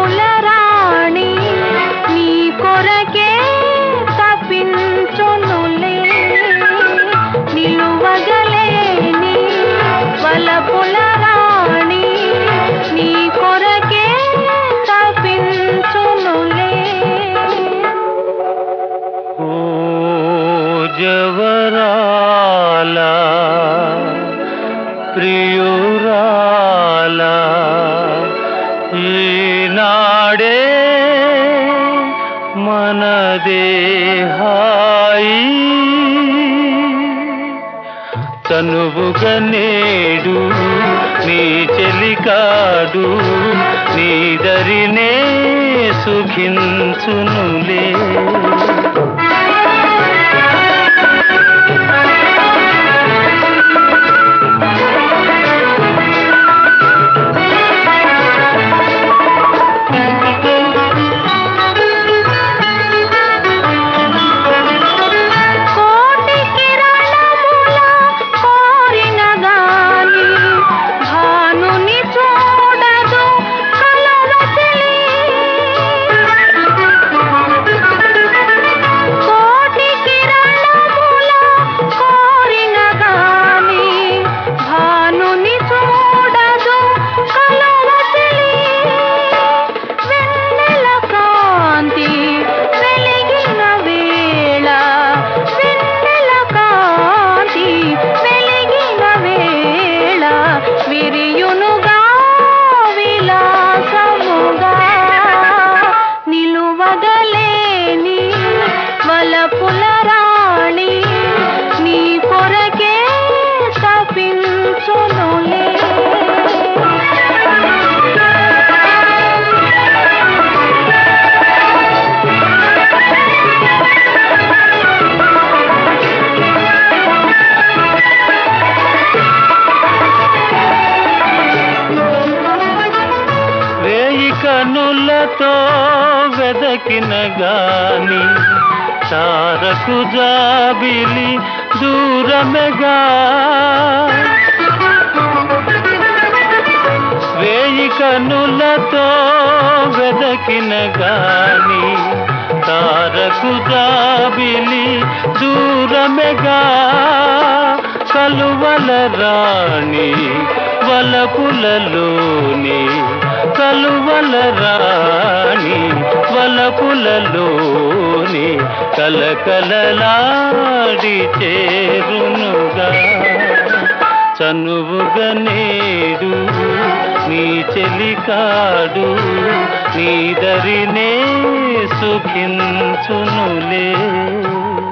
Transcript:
వలపుల రాణి నీ కొరకే తప్పించునులే నిలువగలేని వలపుల రాణి నీ కొరకే తప్పించునులే ఓ జవరాల ప్రియురాల ఈనాడే మన దేహాయి తనువుగా నేడు నీ చెలికాడు నీ దరినే సుఖించునులే కోటి కిరణముల కోరిన గాని భానుని చూడదు కలవతిలి కోటి కిరణముల కోరిన గాని భానుని చూడదు కలవతిలి వెన్నెల కాంతి వెలిగిన వేళ వెన్నెల కాంతి వెలిగిన వేళ విరియునుగా విలాసముగా నిలువగలేని వలపుల రాణి నీ కొరకే తప్పించునులే వేయి కనులతో వెదకిన గాని తారకు జాబిలి దూరమెగా వేయి కనులతో వెదకిన గాని తారకు జాబిలి దూరమెగా కలువల రాణి వలపులలోని కలువల రాణి వలపులలోని కలకలలాడి చేరునుగా చనువుగా నేడు నీ చెలికాడు నీ దరినే సుఖించునులే